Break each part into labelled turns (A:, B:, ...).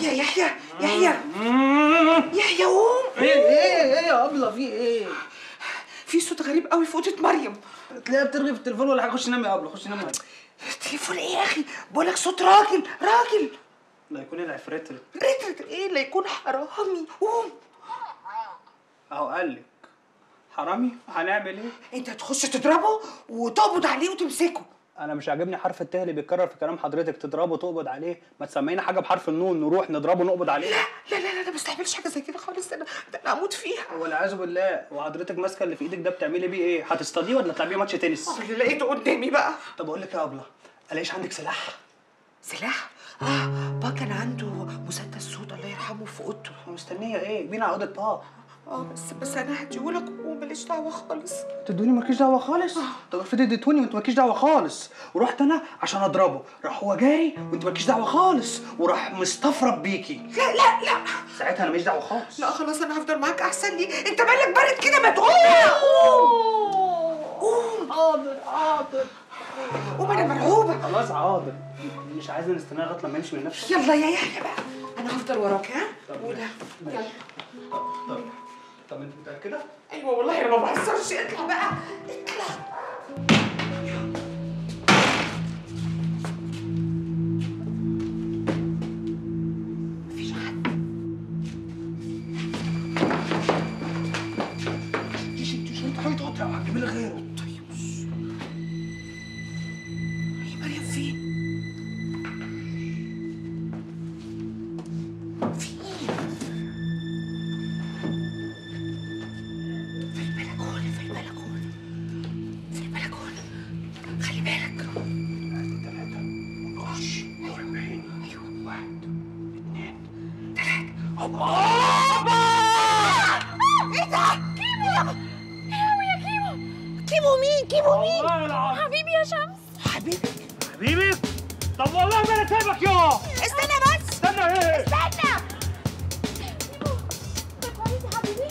A: يحيى يحيى يحيى يحيى قوم
B: ايه ايه ايه يا ابله في ايه؟
A: في صوت غريب قوي في اوضه مريم
B: تلاقيها بترغي في التليفون ولا حاجه خش نام يا ابله خش نام
A: التليفون ايه يا اخي بقول لك صوت راجل راجل
B: لا يكون العفريت
A: ريت ايه لا يكون حرامي قوم
B: اهو قال لك حرامي هنعمل ايه؟
A: انت هتخش تضربه وتقبض عليه وتمسكه
B: انا مش عاجبني حرف الت اللي بيتكرر في كلام حضرتك تضربه تقبض عليه ما تسمينا حاجه بحرف النون نروح نضربه نقبض عليه
A: لا لا لا انا ما بستحملش حاجه زي كده خالص انا ده انا اموت فيها
B: والعياذ بالله وحضرتك ماسكه اللي في ايدك ده بتعملي بيه ايه؟ هتصطاديه ولا تلعبيه ماتش تنس؟
A: اللي لقيته قدامي بقى
B: طب اقول لك يا ابله الاقيش عندك سلاح
A: سلاح اه بابا كان عنده مسدس سود الله يرحمه في اوضته
B: مستنيه ايه؟ بينا عقده طه
A: اه بس بس انا هديهولك وماليش دعوه خالص
B: تدوني مالكيش دعوه خالص طب افرضي اديتوني وانت مالكيش دعوه خالص ورحت انا عشان اضربه راح هو جاري وانت مالكيش دعوه خالص وراح مستفرد بيكي
A: لا لا لا
B: ساعتها انا ماليش دعوه خالص
A: لا خلاص انا هفضل معاك احسن لي انت مالك بارد كده ما تقوم قوم
B: حاضر حاضر
A: قوم انا مرعوبه
B: خلاص حاضر مش عايزه نستناه لغايه لما يمشي من نفسه
A: يلا يا يحيى بقى انا هفضل وراك ها
B: طب
A: وده
B: ماشي.
A: يلا
B: طب طب انت متاكده؟
A: ايوه والله انا ما بهزرش اطلع بقى اطلع مفيش حد
B: مش انت مش انت حاجه تقطع هتجيب لي غيره
A: طيب هي مريم فين؟ في ايه؟ في البلكونة في البلكونة في البلكونة خلي بالك
B: ثلاثة نخش أربعين
A: ايوه
B: واحد اثنين
A: ثلاثة
C: ايه ده؟ كيمو يا كيمو كيمو مين؟ كيمو مين؟
B: والله العظيم
C: حبيبي يا شمس
A: حبيبي
B: حبيبي طب والله ما انا سايبك يا
C: استنى بس
B: استنى ايه
C: استنى كيمو انت كويس يا حبيبي؟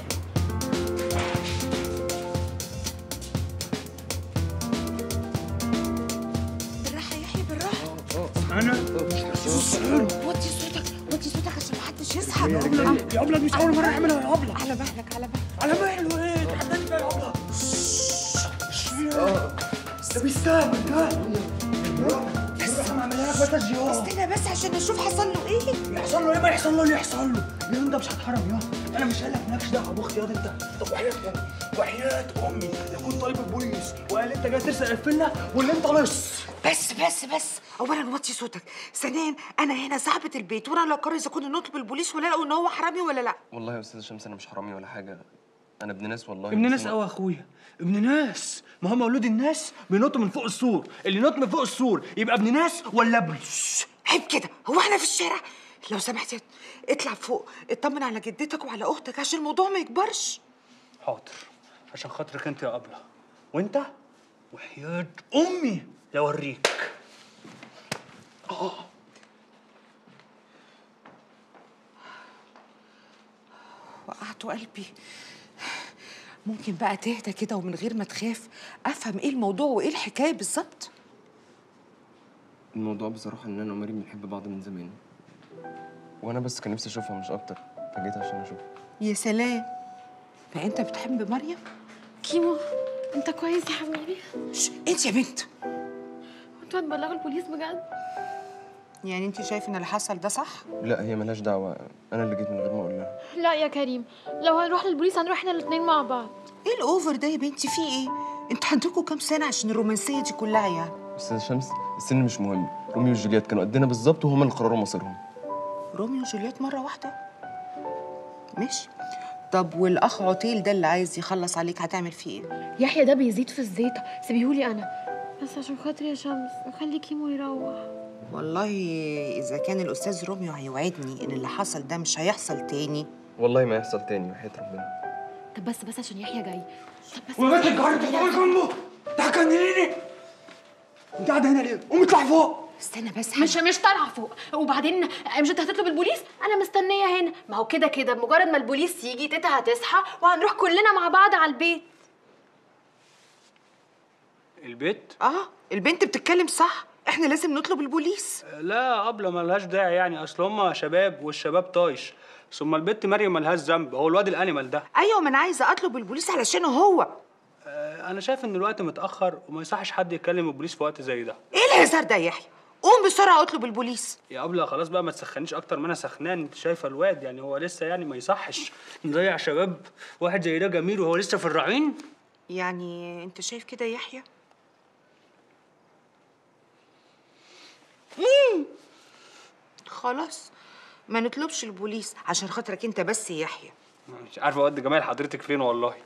A: بالراحة يا يحيى بالراحة
B: انا
A: وطي صوتك وطي صوتك عشان محدش يصحى
B: يا ابله مش اول مره اعملها يا ابله
A: على مهلك على مهلك
B: على مهله ايه تحداني بقى يا ابله ده بيستهبل ده بس ما اعملها لك بس يا
A: استنى بس عشان نشوف حصل له ايه
B: يحصل له ايه ما يحصل له اللي يحصل له يا انت مش هتحرم يا انا مش قايل لك مالكش دعوه باختي ياض انت طب وحياه امي وحياه امي يكون طالب البوليس وقال انت جاي تسرق الفيلا واللي انت لص
A: بس بس بس اولا وطي صوتك ثانيا انا هنا صاحبه البيت وانا اللي اقرر اذا كنا نطلب البوليس ولا لا وان هو حرامي ولا لا
D: والله يا استاذ شمس انا مش حرامي ولا حاجه انا ابن ناس والله
B: ابن
D: بس
B: ناس
D: أنا-
B: قوي يا اخويا ابن ناس ما هم مولود الناس بينط من فوق السور اللي ينط من فوق السور يبقى ابن ناس ولا ابن
A: عيب كده هو احنا في الشارع لو سمحت يا- اطلع فوق اطمن على جدتك وعلى اختك عشان الموضوع ما يكبرش
B: حاضر عشان خاطرك انت يا ابله وانت وحياة امي لاوريك
A: وقعت قلبي ممكن بقى تهدى كده ومن غير ما تخاف افهم ايه الموضوع وايه الحكايه بالظبط
D: الموضوع بصراحه ان انا ومريم بنحب بعض من زمان وانا بس كان نفسي اشوفها مش اكتر فجيت عشان اشوفها
A: يا سلام فانت بتحب مريم
C: كيمو انت كويس يا حبيبي؟
A: ش- انت يا بنت
C: انتوا هتبلغوا البوليس بجد؟
A: يعني انت شايف ان اللي حصل ده صح
D: لا هي ملهاش دعوه انا اللي جيت من غير ما اقول لها
C: لا يا كريم لو هنروح للبوليس هنروح احنا الاتنين مع بعض
A: ايه الاوفر ده يا بنتي في ايه انتوا عندكم كام سنه عشان الرومانسيه دي كلها يعني
D: استاذ شمس السن مش مهم روميو وجولييت كانوا قدنا بالظبط وهما اللي قرروا مصيرهم
A: روميو وجولييت مره واحده ماشي طب والاخ عطيل ده اللي عايز يخلص عليك هتعمل فيه ايه
C: يحيى ده بيزيد في الزيطه سيبيهولي انا بس عشان خاطري يا شمس خلي كيمو يروح
A: والله اذا كان الاستاذ روميو هيوعدني ان اللي حصل ده مش هيحصل تاني
D: والله ما يحصل تاني وحياه ربنا
C: طب بس بس عشان يحيى جاي طب بس
B: وبنت الجار انت بتقول جنبه ده هتجننيني انت قاعده هنا ليه؟ قوم اطلع فوق
A: استنى بس
C: مش مش طالعه فوق وبعدين مش انت هتطلب البوليس انا مستنيه هنا ما هو كده كده بمجرد ما البوليس يجي تيتا هتصحى وهنروح كلنا مع بعض على البيت
B: البيت
A: اه البنت بتتكلم صح احنا لازم نطلب البوليس
B: لا ابله ملهاش داعي يعني اصل هما شباب والشباب طايش ثم البت مريم ملهاش ذنب هو الواد الانيمال ده
A: ايوه ما انا عايزه اطلب البوليس علشانه هو
B: آه، انا شايف ان الوقت متاخر وما يصحش حد يكلم البوليس في وقت زي ده
A: ايه الهزار ده يا يحيى قوم بسرعه اطلب البوليس
B: يا ابله خلاص بقى ما تسخنيش اكتر ما انا سخنان انت شايفه الواد يعني هو لسه يعني ما يصحش نضيع شباب واحد زي ده جميل وهو لسه في الرعين
A: يعني انت شايف كده يا يحيى مم. خلاص ما نطلبش البوليس عشان خاطرك انت بس يا يحيى
B: مش عارف اودي جمال حضرتك فين والله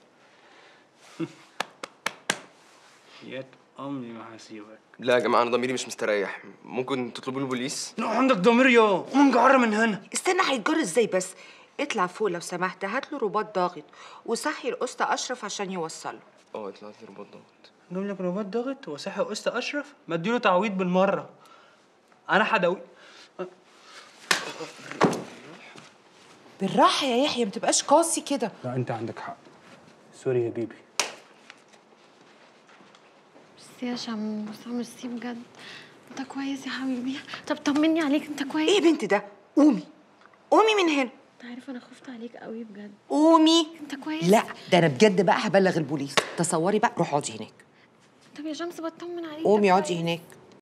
B: يا امي ما هسيبك
D: لا يا جماعه انا ضميري مش مستريح ممكن تطلبوا البوليس
B: لا عندك ضمير يا قوم جعر من هنا
A: استنى هيتجر ازاي بس اطلع فوق لو سمحت هات له رباط ضاغط وصحي القسط اشرف عشان يوصله
D: اه طلعت لي رباط ضغط
B: جاب لك رباط ضغط وصحي قسط اشرف ما اديله تعويض بالمره انا حدوي
A: بالراحه يا يحيى ما تبقاش قاسي كده
B: لا انت عندك حق سوري يا بيبي
C: ميرسي يا شموس ميرسي بجد انت كويس يا حبيبي طب طمني عليك انت كويس
A: ايه يا بنت ده قومي قومي من هنا
C: انت عارف انا خفت عليك قوي بجد
A: قومي
C: انت كويس
A: لا ده انا بجد بقى هبلغ البوليس تصوري بقى روحي اقعدي هناك
C: طب يا شمس بطمن عليك
A: قومي
C: انت
A: اقعدي
C: كويس؟
A: هناك